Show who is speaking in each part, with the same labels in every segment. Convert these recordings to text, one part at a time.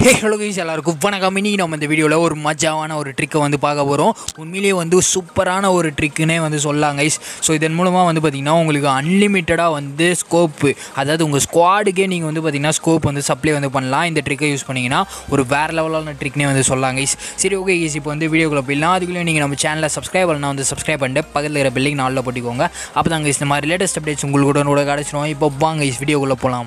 Speaker 1: hey hello guys எல்லாருக்கும் வணக்கம் இன்னைக்கு நம்ம இந்த வீடியோவில் ஒரு மஜாவான ஒரு ட்ரிக்கை வந்து பார்க்க போகிறோம் உண்மையிலேயே வந்து சூப்பரான ஒரு ட்ரிக்குன்னே வந்து சொல்லலாம் கைஸ் ஸோ இதன் மூலமாக வந்து பார்த்திங்கன்னா உங்களுக்கு அன்லிமிட்டடாக வந்து ஸ்கோப்பு அதாவது உங்கள் ஸ்குவாடுக்கே நீங்கள் வந்து பார்த்திங்கன்னா ஸ்கோப் வந்து சப்ளை வந்து பண்ணலாம் இந்த ட்ரிக்கை யூஸ் பண்ணிங்கன்னா ஒரு வேறு லெவலான ட்ரிக்னே வந்து சொல்லலாம் கைஸ் சரி ஓகே கைஸ் இப்போ வந்து வீடியோக்குள்ளே போயிடலாம் அதுக்குள்ளே நீங்கள் நம்ம சேனலை சப்ஸ்கிரைப் பண்ணலாம் வந்து சப்ஸ்கிரைப் பண்ணிட்டு பக்கத்தில் இருக்கிற பில்லிங் நாளில் போட்டிக்கோங்க அப்போ தான் கைஸ் இந்த மாதிரி லேட்டஸ்ட் அப்டேட்ஸ் உங்களுக்கு கூட கிடச்சிரும் இப்போ வாங்க கைஸ் வீடியோக்குள்ளே போகலாம்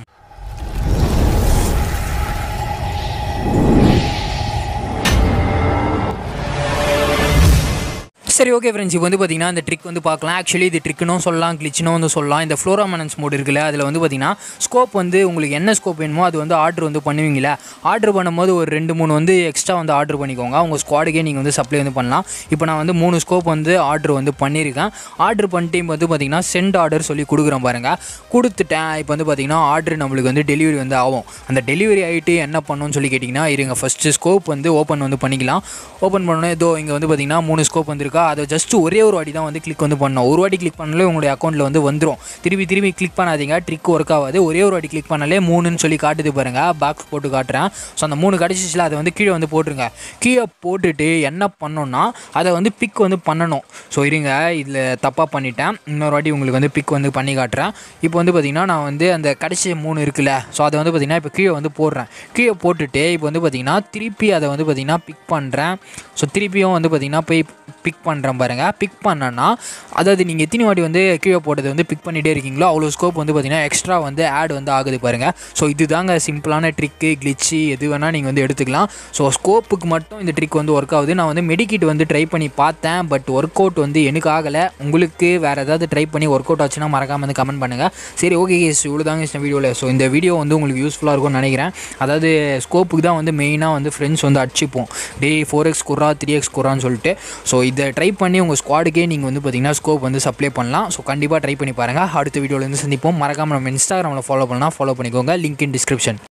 Speaker 1: சரி ஓகே ஃப்ரெண்ட்ஸ் இப்போ வந்து பார்த்தீங்கன்னா இந்த ட்ரிக் வந்து பார்க்கலாம் ஆக்சுவலி இது ட்ரிக்குனும் சொல்லலாம் கிளிச்சுனும் வந்து சொல்லலாம் இந்த ஃப்ளோராமனன்ஸ் மோட் இருக்குல்ல அதில் வந்து பார்த்தீங்கன்னா ஸ்கோப் வந்து உங்களுக்கு என்ன ஸ்கோப் வேணுமோ அது வந்து ஆர்டர் வந்து பண்ணுவீங்களா ஆர்டர் பண்ணும்போது ஒரு ரெண்டு மூணு வந்து எக்ஸ்ட்ரா வந்து ஆர்டர் பண்ணிக்கோங்க உங்கள் ஸ்குவாடுக்கே நீங்கள் வந்து சப்ளை வந்து பண்ணலாம் இப்போ நான் வந்து மூணு ஸ்கோப் வந்து ஆர்டர் வந்து பண்ணியிருக்கேன் ஆர்டர் பண்ணிட்டு இப்போ வந்து பார்த்தீங்கன்னா சென்ட் ஆர்டர் சொல்லி கொடுக்குறேன் பாருங்கள் கொடுத்துட்டேன் இப்போ வந்து பார்த்தீங்கன்னா ஆர்டர் நம்மளுக்கு வந்து டெலிவரி வந்து ஆகும் அந்த டெலிவரி ஆகிட்டு என்ன பண்ணணும்னு சொல்லி கேட்டிங்கன்னா இருங்க ஃபஸ்ட்டு ஸ்கோப் வந்து ஓப்பன் வந்து பண்ணிக்கலாம் ஓப்பன் பண்ணோன்னே இதோ இங்கே வந்து பார்த்தீங்கன்னா மூணு ஸ்கோப் வந்திருக்கா அதை ஜஸ்ட் ஒரே ஒரு வாட்டி தான் வந்து கிளிக் வந்து பண்ணணும் ஒரு வாட்டி கிளிக் பண்ணாலே உங்களுடைய அக்கௌண்ட்டில் வந்து வந்துடும் திருப்பி திருப்பி கிளிக் பண்ணாதீங்க ட்ரிக் ஒர்க் ஆகாது ஒரே ஒரு வாட்டி கிளிக் பண்ணாலே மூணுன்னு சொல்லி காட்டுது பாருங்க பாக்ஸ் போட்டு காட்டுறேன் ஸோ அந்த மூணு கிடச்சிச்சில அதை வந்து கீழே வந்து போட்டுருங்க கீழே போட்டுட்டு என்ன பண்ணணும்னா அதை வந்து பிக் வந்து பண்ணணும் ஸோ இருங்க இதில் தப்பாக பண்ணிட்டேன் இன்னொரு வாட்டி உங்களுக்கு வந்து பிக் வந்து பண்ணி காட்டுறேன் இப்போ வந்து பார்த்திங்கன்னா நான் வந்து அந்த கடைசி மூணு இருக்குல்ல ஸோ அதை வந்து பார்த்திங்கன்னா இப்போ கீழே வந்து போடுறேன் கீழே போட்டுட்டு இப்போ வந்து பார்த்திங்கன்னா திருப்பி அதை வந்து பார்த்திங்கன்னா பிக் பண்ணுறேன் ஸோ திருப்பியும் வந்து பார்த்திங்கன்னா போய் பிக் பண்ணுறேன் பாருங்கள் பிக் பண்ணேன்னா அதாவது நீங்கள் எத்தனை வாட்டி வந்து கீழே போட்டதை வந்து பிக் பண்ணிகிட்டே இருக்கீங்களோ அவ்வளோ ஸ்கோப் வந்து பார்த்திங்கன்னா எக்ஸ்ட்ரா வந்து ஆட் வந்து ஆகுது பாருங்கள் ஸோ இதுதாங்க சிம்பிளான ட்ரிக்கு கிளிச்சு எது வேணால் நீங்கள் வந்து எடுத்துக்கலாம் ஸோ ஸ்கோப்புக்கு மட்டும் இந்த ட்ரிக் வந்து ஒர்க் ஆகுது நான் வந்து மெடிக்கிட் வந்து ட்ரை பண்ணி பார்த்தேன் பட் ஒர்க் அவுட் வந்து எனக்கு ஆகலை உங்களுக்கு வேறு ஏதாவது ட்ரை பண்ணி ஒர்க் அவுட் ஆச்சுன்னா மறக்காம வந்து கமெண்ட் பண்ணுங்கள் சரி ஓகே கேஸ் இவ்வளோ தாங்க இந்த வீடியோவில் ஸோ இந்த வீடியோ வந்து உங்களுக்கு யூஸ்ஃபுல்லாக இருக்கும்னு நினைக்கிறேன் அதாவது ஸ்கோப்புக்கு தான் வந்து மெயினாக வந்து ஃப்ரெண்ட்ஸ் வந்து அடிச்சுப்போம் டே ஃபோர் எக்ஸ் குறா த்ரீ எக்ஸ் குறான்னு சொல்லிட்டு ஸோ இதை ட்ரை பண்ணி உங்கள் ஸ்குவாடுக்கே நீங்கள் வந்து பார்த்தீங்கன்னா ஸ்கோப் வந்து சப்ளை பண்ணலாம் ஸோ கண்டிப்பாக ட்ரை பண்ணி பாருங்கள் அடுத்த வீடியோவில் வந்து சந்திப்போம் மறக்காமல் நம்ம இன்ஸ்டாகிராமில் ஃபாலோ பண்ணலாம் ஃபாலோ பண்ணிக்கோங்க லிங்க் இன் டிஸ்கிரிப்ஷன்